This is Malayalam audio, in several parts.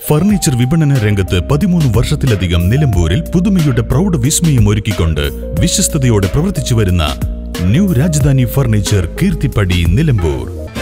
ഫർണിച്ചർ വിപണന രംഗത്ത് പതിമൂന്ന് വർഷത്തിലധികം നിലമ്പൂരിൽ പുതുമയുടെ പ്രൗഢ വിസ്മയം ഒരുക്കിക്കൊണ്ട് വിശ്വസ്തയോടെ പ്രവർത്തിച്ചു വരുന്ന new Rajadhani furniture Keerthippadi Nilambur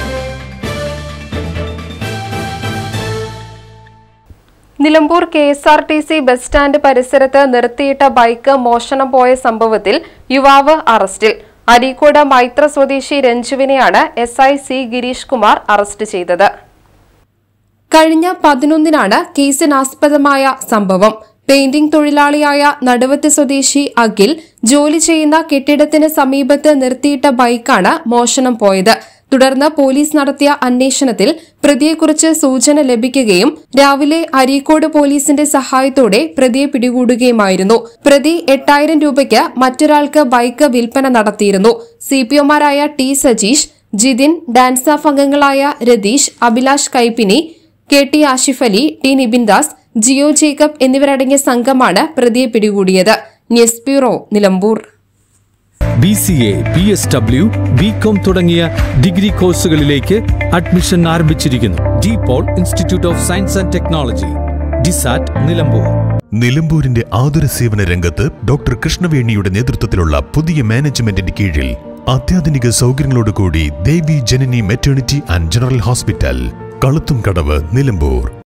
Nilambur K S R T C bus stand പരിസരത്ത് നിർത്തിയിട്ട ബൈക്ക് മോഷണം പോയ സംഭവത്തിൽ യുവാവ് അറസ്റ്റിൽ അരീക്കോട് മൈത്ര സ്വദേശി രഞ്ജുവിനെയാണ് S I C Girish Kumar arrest ചെയ്തത് കഴിഞ്ഞ പതിനൊന്നിനാണ് കേസിനാസ്പദമായ സംഭവം പെയിന്റിംഗ് തൊഴിലാളിയായ നടുവത്ത് സ്വദേശി അഖിൽ ജോലി ചെയ്യുന്ന കെട്ടിടത്തിന് സമീപത്ത് നിർത്തിയിട്ട ബൈക്കാണ് മോഷണം പോയത് തുടർന്ന് പോലീസ് നടത്തിയ അന്വേഷണത്തിൽ പ്രതിയെക്കുറിച്ച് സൂചന ലഭിക്കുകയും രാവിലെ അരീക്കോട് പോലീസിന്റെ സഹായത്തോടെ പ്രതിയെ പിടികൂടുകയുമായിരുന്നു പ്രതി എട്ടായിരം രൂപയ്ക്ക് മറ്റൊരാൾക്ക് ബൈക്ക് വിൽപ്പന നടത്തിയിരുന്നു സിപിഒമാരായ ടി സജീഷ് ജിതിൻ ഡാൻസാഫ് അംഗങ്ങളായ Ratheesh Abhilash Kaippini K T Ashif Ali T Nibin Das Jio Jacob എന്നിവരടങ്ങിയ സംഘമാണ് പ്രതിയെ പിടികൂടിയത് news bureau Nilambur B C A B S W B com തുടങ്ങിയ ഡിഗ്രി കോഴ്സുകളിലേക്ക് അഡ്മിഷൻ ആരംഭിച്ചിരിക്കുന്നു De Paul institute of science and technology DISAT Nilambur നിലമ്പൂരിന്റെ ആതുര സേവന രംഗത്ത് ഡോക്ടർ കൃഷ്ണവേണിയുടെ നേതൃത്വത്തിലുള്ള പുതിയ മാനേജ്മെന്റിന്റെ കീഴിൽ അത്യാധുനിക സൗകര്യങ്ങളോടുകൂടി Devi Janani maternity and general hospital Kaluthum Kadavu Nilambur